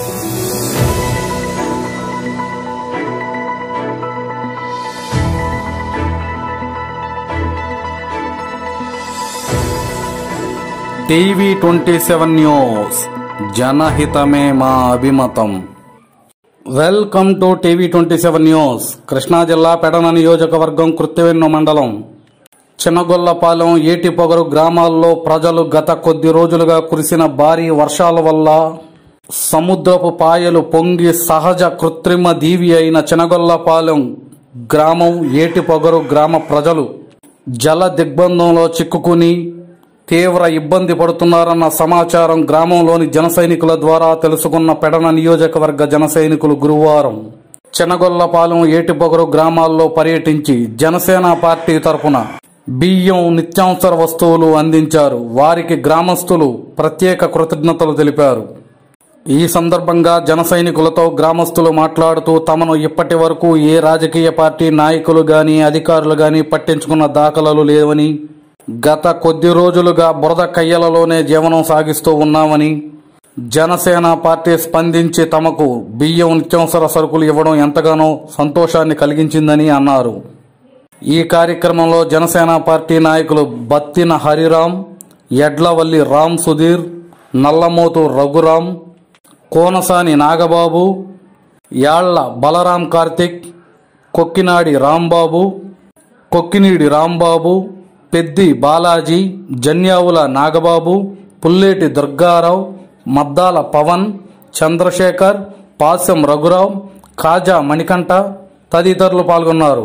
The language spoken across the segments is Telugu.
టీవీ ట్వంటీ సెవెన్ న్యూస్ జనహితమే మా అభిమతం welcome to TV twenty seven news Krishna జిల్లా పెడన నియోజకవర్గం కృత్తివెన్ను మండలం చిన్నగొల్లపాలెం ఏటిపొగరు గ్రామాల్లో ప్రజలు గత కొద్ది రోజులుగా కురిసిన భారీ వర్షాల వల్ల సముద్రపు పాయలు పొంగి సహజ కృత్రిమ దీవి అయిన చినగొల్లపాలెం గ్రామం ఏటిపొగరు గ్రామ ప్రజలు జల దిగ్బంధంలో చిక్కుకుని తీవ్ర ఇబ్బంది పడుతున్నారన్న సమాచారం గ్రామంలోని జన సైనికుల ద్వారా తెలుసుకున్న పెడన నియోజకవర్గ జన సైనికులు గురువారం చెనగొల్లపాలెం ఏటిపొగరు గ్రామాల్లో పర్యటించి జనసేన పార్టీ తరపున బియ్యం నిత్యావసర వస్తువులు అందించారు వారికి గ్రామస్తులు ప్రత్యేక కృతజ్ఞతలు తెలిపారు ఈ సందర్భంగా జన సైనికులతో గ్రామస్తులు మాట్లాడుతూ తమను ఇప్పటి వరకు ఏ రాజకీయ పార్టీ నాయకులు గాని అధికారులు గాని పట్టించుకున్న దాఖలాలు లేవని గత కొద్ది రోజులుగా బురద కయ్యలలోనే జీవనం సాగిస్తూ ఉన్నామని జనసేన పార్టీ స్పందించి తమకు బియ్యం నిత్యావసర సరుకులు ఇవ్వడం ఎంతగానో సంతోషాన్ని కలిగించిందని అన్నారు ఈ కార్యక్రమంలో జనసేన పార్టీ నాయకులు బత్తిన హరిరాం ఎడ్లవల్లి రామ్ సుధీర్ నల్లమోతు రఘురాం కోనసాని నాగబాబు యాళ్ల బలరాం కార్తిక్ కొక్కినాడి రాంబాబు కొక్కినీడి రాంబాబు పెద్ది బాలాజీ జన్యావుల నాగబాబు పుల్లేటి దుర్గారావు మద్దాల పవన్ చంద్రశేఖర్ పాస్యం రఘురావు కాజా మణికంఠ తదితరులు పాల్గొన్నారు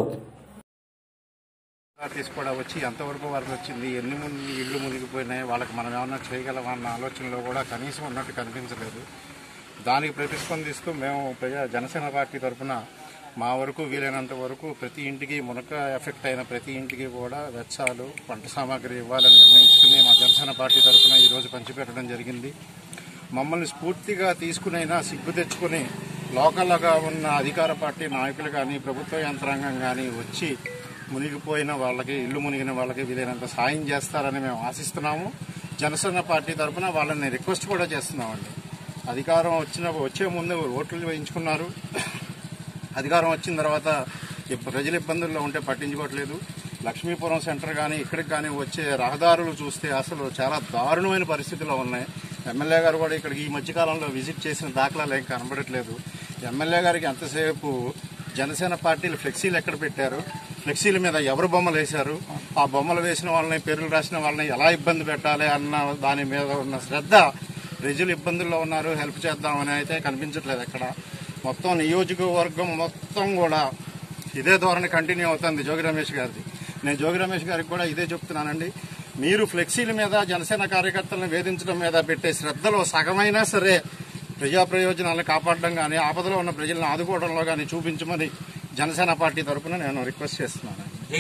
ఆర్టీసీ కూడా వచ్చి ఎంతవరకు వరకు వచ్చింది ఎన్ని ముందు ఇళ్ళు మునిగిపోయినాయి వాళ్ళకి మనం ఏమన్నా చేయగలం అన్న ఆలోచనలో కూడా కనీసం ఉన్నట్టు కనిపించలేదు దానికి ప్రతిస్పందిస్తూ మేము ప్రజా జనసేన పార్టీ తరఫున మా వరకు వీలైనంత వరకు ప్రతి ఇంటికి మునక ఎఫెక్ట్ అయిన ప్రతి ఇంటికి కూడా వెచ్చాలు పంట సామాగ్రి ఇవ్వాలని నిర్ణయించుకుని మా జనసేన పార్టీ తరఫున ఈరోజు పంచిపెట్టడం జరిగింది మమ్మల్ని స్ఫూర్తిగా తీసుకునైనా సిగ్గు తెచ్చుకుని లోకల్గా ఉన్న అధికార పార్టీ నాయకులు కానీ ప్రభుత్వ యంత్రాంగం కానీ వచ్చి మునిగిపోయిన వాళ్ళకి ఇల్లు మునిగిన వాళ్ళకి వీలైనంత సాయం చేస్తారని మేము ఆశిస్తున్నాము జనసేన పార్టీ తరఫున వాళ్ళని రిక్వెస్ట్ కూడా చేస్తున్నామండి అధికారం వచ్చిన వచ్చే ముందు ఓట్లు వేయించుకున్నారు అధికారం వచ్చిన తర్వాత ఈ ప్రజల ఇబ్బందుల్లో ఉంటే పట్టించుకోవట్లేదు లక్ష్మీపురం సెంటర్ కానీ ఇక్కడికి కానీ వచ్చే రహదారులు చూస్తే అసలు చాలా దారుణమైన పరిస్థితిలో ఉన్నాయి ఎమ్మెల్యే గారు కూడా ఇక్కడికి ఈ మధ్యకాలంలో విజిట్ చేసిన దాఖలాలు ఏం కనబడట్లేదు ఎమ్మెల్యే గారికి ఎంతసేపు జనసేన పార్టీలు ఫ్లెక్సీలు ఎక్కడ పెట్టారు ఫ్లెక్సీల మీద ఎవరు బొమ్మలు వేశారు ఆ బొమ్మలు వేసిన వాళ్ళని పేర్లు రాసిన వాళ్ళని ఎలా ఇబ్బంది పెట్టాలి అన్న దాని మీద ఉన్న శ్రద్ధ ప్రజలు ఇబ్బందుల్లో ఉన్నారు హెల్ప్ చేద్దామని అయితే కనిపించట్లేదు ఎక్కడ మొత్తం నియోజకవర్గం మొత్తం కూడా ఇదే ధోరణి కంటిన్యూ అవుతుంది జోగి రమేష్ గారిది నేను జోగి రమేష్ గారికి కూడా ఇదే చెప్తున్నానండి మీరు ఫ్లెక్సీల మీద జనసేన కార్యకర్తలను వేధించడం మీద పెట్టే శ్రద్ధలో సగమైనా సరే ప్రజా ప్రయోజనాలను కాపాడడం కానీ ఆపదలో ఉన్న ప్రజలను ఆదుకోవడంలో కానీ చూపించమని జనసేన పార్టీ తరఫున నేను రిక్వెస్ట్ చేస్తున్నాను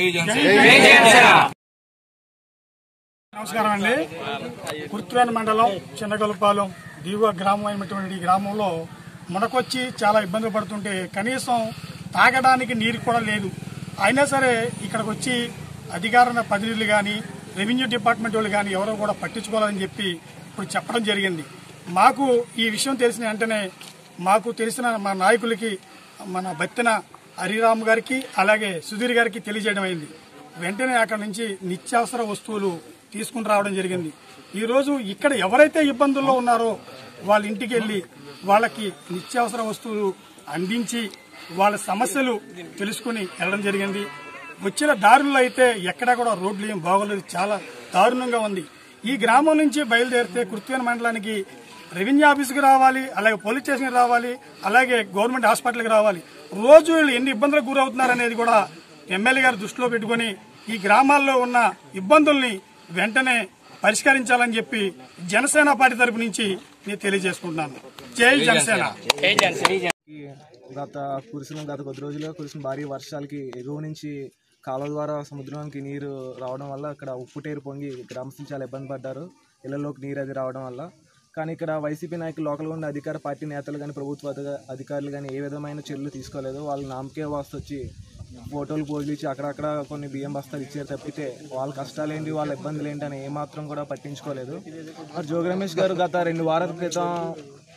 నమస్కారం అండి కుర్తువేన మండలం చిన్నగొలపాలెం దిగువ గ్రామం అయినటువంటి ఈ గ్రామంలో మునకొచ్చి చాలా ఇబ్బందులు పడుతుంటే కనీసం తాగడానికి నీరు కూడా లేదు అయినా సరే ఇక్కడికి వచ్చి అధికార ప్రతినిధులు కానీ రెవెన్యూ డిపార్ట్మెంట్ వాళ్ళు కానీ ఎవరో కూడా పట్టించుకోవాలని చెప్పి ఇప్పుడు చెప్పడం జరిగింది మాకు ఈ విషయం తెలిసిన వెంటనే మాకు తెలిసిన మా నాయకులకి మన బత్తిన హరిరామ్ గారికి అలాగే సుధీర్ గారికి తెలియజేయడం అయింది వెంటనే అక్కడ నుంచి నిత్యావసర వస్తువులు తీసుకుని రావడం జరిగింది ఈ రోజు ఇక్కడ ఎవరైతే ఇబ్బందుల్లో ఉన్నారో వాళ్ళ ఇంటికి వెళ్లి వాళ్ళకి నిత్యావసర వస్తువులు అందించి వాళ్ళ సమస్యలు తెలుసుకుని వెళ్ళడం జరిగింది వచ్చిన దారుల్లో అయితే ఎక్కడా కూడా రోడ్లు ఏం బాగోలేదు చాలా దారుణంగా ఉంది ఈ గ్రామం నుంచి బయలుదేరితే కృత్యన మండలానికి రెవెన్యూ ఆఫీస్కి రావాలి అలాగే పోలీస్ స్టేషన్కి రావాలి అలాగే గవర్నమెంట్ హాస్పిటల్కి రావాలి రోజు వీళ్ళు ఎన్ని ఇబ్బందులకు గురవుతున్నారనేది కూడా ఎమ్మెల్యే గారు దృష్టిలో పెట్టుకుని ఈ గ్రామాల్లో ఉన్న ఇబ్బందుల్ని వెంటనే పరిష్కరించాలని చెప్పి జనసేన పార్టీ తరపు నుంచి నేను తెలియజేసుకుంటున్నాను జై జనసేన ఈ గత కురిసిన గత కొద్ది రోజులుగా కురిసిన భారీ వర్షాలకి ఎగువ నుంచి కాలువ ద్వారా సముద్రంకి నీరు రావడం వల్ల ఇక్కడ ఉప్పుటేరు పొంగి గ్రామస్తులు చాలా ఇబ్బంది పడ్డారు ఇళ్లలోకి నీరు అది రావడం వల్ల కానీ ఇక్కడ వైసీపీ నాయకులు లోకల్గా ఉన్న అధికార పార్టీ నేతలు కానీ ప్రభుత్వ అధిక- అధికారులు కానీ ఏ విధమైన చర్యలు తీసుకోలేదు వాళ్ళు నామకే వాస్తు వచ్చి ఫోటోలు పోజులు ఇచ్చి అక్కడక్కడ కొన్ని బియ్యం బస్తాలు ఇచ్చారు తప్పితే వాళ్ళ కష్టాలేంటి వాళ్ళ ఇబ్బందులు ఏంటి అని ఏమాత్రం కూడా పట్టించుకోలేదు మరి జోగి రమేష్ గారు గత రెండు వారాల క్రితం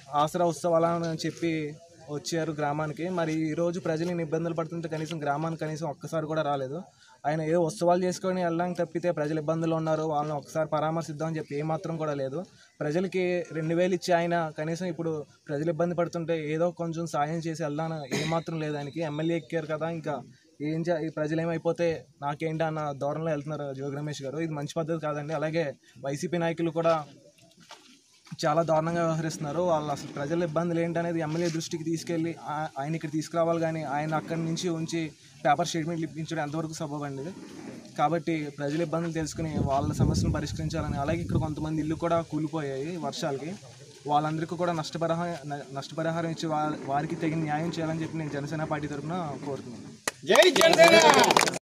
ఆసరా ఉత్సవాలని చెప్పి వచ్చారు గ్రామానికి మరి ఈ రోజు ప్రజలు ఇన్ని ఇబ్బందులు పడుతుంటే కనీసం గ్రామానికి కనీసం ఒక్కసారి కూడా రాలేదు ఆయన ఏదో ఉత్సవాలు చేసుకొని వెళ్ళడానికి తప్పితే ప్రజలు ఇబ్బందులు ఉన్నారు వాళ్ళని ఒకసారి పరామర్శిద్దామని చెప్పి ఏమాత్రం కూడా లేదు ప్రజలకి రెండు వేలు ఇచ్చి ఆయన కనీసం ఇప్పుడు ప్రజలు ఇబ్బంది పడుతుంటే ఏదో కొంచెం సాయం చేసి వెళ్దాను ఏమాత్రం లేదు ఆయనకి ఎమ్మెల్యే ఎక్కారు కదా ఇంకా ఏం చే ఈ ప్రజలు ఏమైపోతే నాకేంటి అన్న ధోరణిలో వెళ్తున్నారు జోగి రమేష్ గారు ఇది మంచి పద్ధతి కాదండి అలాగే వైసీపీ నాయకులు కూడా చాలా దారుణంగా వ్యవహరిస్తున్నారు వాళ్ళు అసలు ప్రజల ఇబ్బందులు ఏంటనేది ఎమ్మెల్యే దృష్టికి తీసుకెళ్ళి ఆ- ఆయన ఇక్కడ తీసుకురావాలి కానీ ఆయన అక్కడి నుంచి ఉంచి పేపర్ స్టేట్మెంట్లు ఇప్పించడం ఎంతవరకు సబబండి కాబట్టి ప్రజల ఇబ్బందులు తెలుసుకుని వాళ్ళ సమస్యలను పరిష్కరించాలని అలాగే ఇక్కడ కొంతమంది ఇల్లు కూడా కూలిపోయాయి వర్షాలకి వాళ్ళందరికీ కూడా నష్టపరిహారం న- నష్టపరిహారం ఇచ్చి వా- వారికి తగిన న్యాయం చేయాలని చెప్పి నేను జనసేన పార్టీ తరఫున కోరుతున్నాను